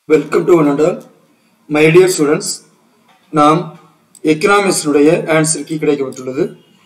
welcome to another my dear students நாம் எக்கனாமிக்ஸினுடைய answer key கிடைக்கப்பட்டுள்ளது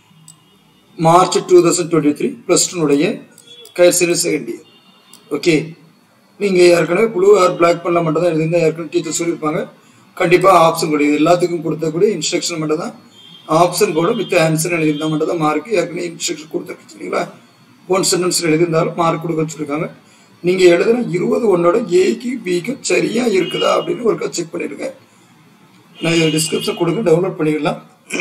March two thousand twenty three plus டூனுடைய கைசரி செகண்ட் இயர் ஓகே நீங்கள் ஏற்கனவே ப்ளூ ஆர் பிளாக் பண்ணல மட்டும் தான் எழுதியிருந்தா ஏற்கனவே டீச்சர் சொல்லியிருப்பாங்க கண்டிப்பாக ஆப்ஷன் கூட இது எல்லாத்துக்கும் கொடுத்தக்கூடிய இன்ஸ்ட்ரக்ஷன் மட்டும் தான் ஆப்ஷன் கூட வித் ஆன்சர் எழுதியிருந்தா மட்டும் தான் மார்க் ஏற்கனவே இன்ஸ்ட்ரக்ஷன் கொடுத்துருக்கு சரிங்களா ஒன் சென்டென்ஸ் எழுதியிருந்தாலும் மார்க் கொடுக்க வச்சுருக்காங்க நீங்கள் எழுதுன இருபது ஒன்னோட ஏக்கு பிக்கும் சரியா இருக்குதா அப்படின்னு ஒருக்கா செக் பண்ணிடுங்க நான் டிஸ்கிரிப்ஷன் கொடுக்க டவுன்லோட் பண்ணிக்கலாம்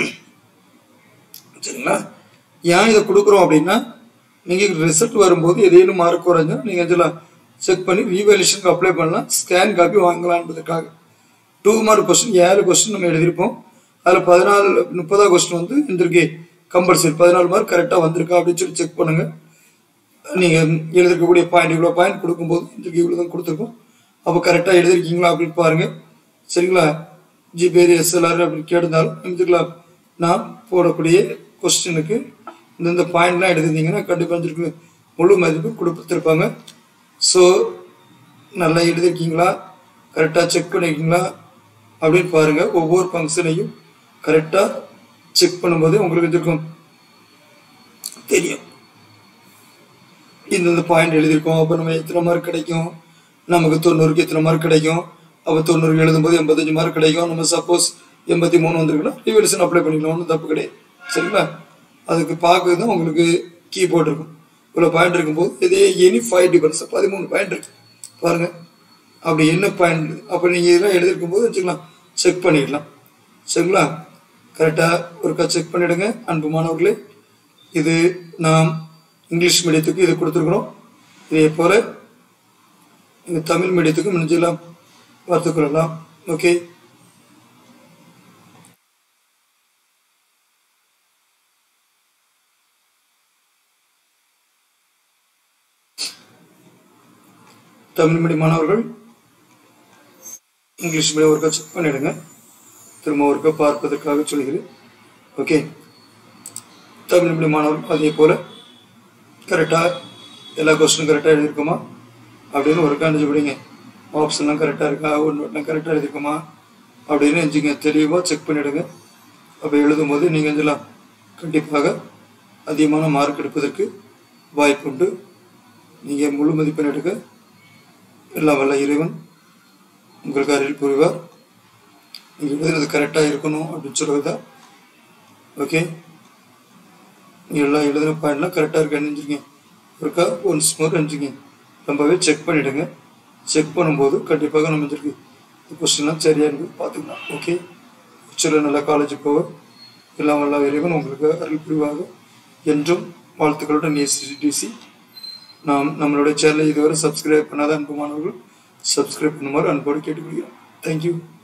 சரிங்களா ஏன் இதை கொடுக்குறோம் அப்படின்னா நீங்கள் ரிசல்ட் வரும்போது ஏதேனும் மார்க் குறைஞ்சா நீங்கள் இதில் செக் பண்ணி ரீவேல்யூஷனுக்கு அப்ளை பண்ணலாம் ஸ்கேன் காப்பி வாங்கலாம் என்பதற்காக டூ மார்க் கொஸ்டின் ஏழு கொஸ்டின் நம்ம எழுதியிருப்போம் அதில் பதினாலு முப்பதாவது கொஸ்டின் வந்து இருந்திருக்கு கம்பல்சரி பதினாலு மார்க் கரெக்டாக வந்திருக்கா அப்படின்னு சொல்லி செக் பண்ணுங்கள் நீங்கள் எழுதிருக்கக்கூடிய பாயிண்ட் இவ்வளோ பாயிண்ட் கொடுக்கும்போது இதுக்கு இவ்வளோ தான் கொடுத்துருக்கோம் அப்போ கரெக்டாக எழுதிருக்கீங்களா அப்படின்னு பாருங்கள் சரிங்களா ஜிபேரி எஸ்எல்ஆர் அப்படின்னு கேட்டிருந்தாலும் இதுக்கெல்லாம் நான் போடக்கூடிய கொஸ்டினுக்கு இந்தந்த பாயிண்ட்லாம் எழுதிருந்தீங்கன்னா கண்டிப்பாக இதுக்கு முழு மதிப்பு கொடுத்துருப்பாங்க ஸோ நல்லா எழுதிருக்கீங்களா கரெக்டாக செக் பண்ணியிருக்கீங்களா அப்படின்னு பாருங்கள் ஒவ்வொரு ஃபங்க்ஷனையும் கரெக்டாக செக் பண்ணும்போது உங்களுக்கு இருக்கும் தெரியும் இந்தந்த பாயிண்ட் எழுதியிருக்கோம் அப்போ நம்ம எத்தனை மார்க் கிடைக்கும் நமக்கு தொண்ணூறுக்கு எத்தனை மார்க் கிடைக்கும் அப்போ தொண்ணூறுக்கு எழுதும்போது எண்பத்தஞ்சு மார்க் கிடைக்கும் நம்ம சப்போஸ் எண்பத்தி மூணு வந்திருக்குன்னா ரிவல்யூஷன் அப்ளை பண்ணிக்கலாம் ஒன்றும் தப்பு கிடையாது சரிங்களா அதுக்கு பார்க்க தான் உங்களுக்கு கீபோர்ட் இருக்கும் இவ்வளோ பாயிண்ட் இருக்கும்போது இதே எனி ஃபைவ் டிஃபரன்ஸ் பதிமூணு பாயிண்ட் இருக்கு பாருங்க அப்படி என்ன பாயிண்ட் அப்போ நீங்கள் இதெல்லாம் எழுதிருக்கும் போது வச்சுக்கலாம் செக் பண்ணிடலாம் சரிங்களா கரெக்டாக ஒருக்கா செக் பண்ணிவிடுங்க அன்பு மாணவர்களே இது நாம் இங்கிலீஷ் மீடியத்துக்கு இது கொடுத்துருக்குறோம் இதே போல் எங்கள் தமிழ் மீடியத்துக்கு முடிஞ்செல்லாம் பார்த்துக்கொள்ளலாம் ஓகே தமிழ் மீடியம் மாணவர்கள் இங்கிலீஷ் மீடியம் ஒருக்கா செக் பண்ணிடுங்க திரும்ப ஒருக்கா பார்ப்பதற்காக சொல்கிறேன் ஓகே தமிழ் மீடியம் மாணவர்கள் அதே போல் கரெக்டாக எல்லா கொஸ்டினும் கரெக்டாக எழுதியிருக்கோமா அப்படின்னு ஒரு கணிச்சு விடுங்க ஆப்ஷன்லாம் கரெக்டாக இருக்கா ஒன்று கரெக்டாக எழுதியிருக்கோமா அப்படின்னு எஞ்சிங்க தெளிவாக செக் பண்ணிவிடுங்க அப்போ எழுதும்போது நீங்கள் இதெல்லாம் கண்டிப்பாக அதிகமான மார்க் எடுப்பதற்கு வாய்ப்புண்டு நீங்கள் முழு மதிப்பெண் எடுக்க எல்லாம் வல்ல இறைவன் உங்களுக்கு அருள் புரிவார் நீங்கள் எழுதுறது கரெக்டாக இருக்கணும் அப்படின்னு சொல்கிறது தான் ஓகே நீங்கள் எல்லாம் எழுதின பாயிண்ட்லாம் கரெக்டாக இருக்கான்னு நினைச்சிருக்கீங்க ஒருக்கா ஒன்ஸ் மோர் நினைச்சிங்க ரொம்பவே செக் பண்ணிவிடுங்க செக் பண்ணும்போது கண்டிப்பாக நம்ம இருக்கு கொஸ்டின்லாம் சரியா இருக்கு பார்த்துக்கலாம் ஓகே ஃபியூச்சரில் நல்லா காலேஜ் போக எல்லாம் வல்ல இறைவன் உங்களுக்கு அருள் புரிவாக என்றும் வாழ்த்துக்களுடன் ஏசிடிசி நாம் நம்மளுடைய சேனலை இதுவரை சப்ஸ்கிரைப் பண்ணாத அன்பு மாணவர்கள் சப்ஸ்கிரைப் பண்ணுமாறு அன்போடு கேட்டுக்கொள்கிறோம் தேங்க்யூ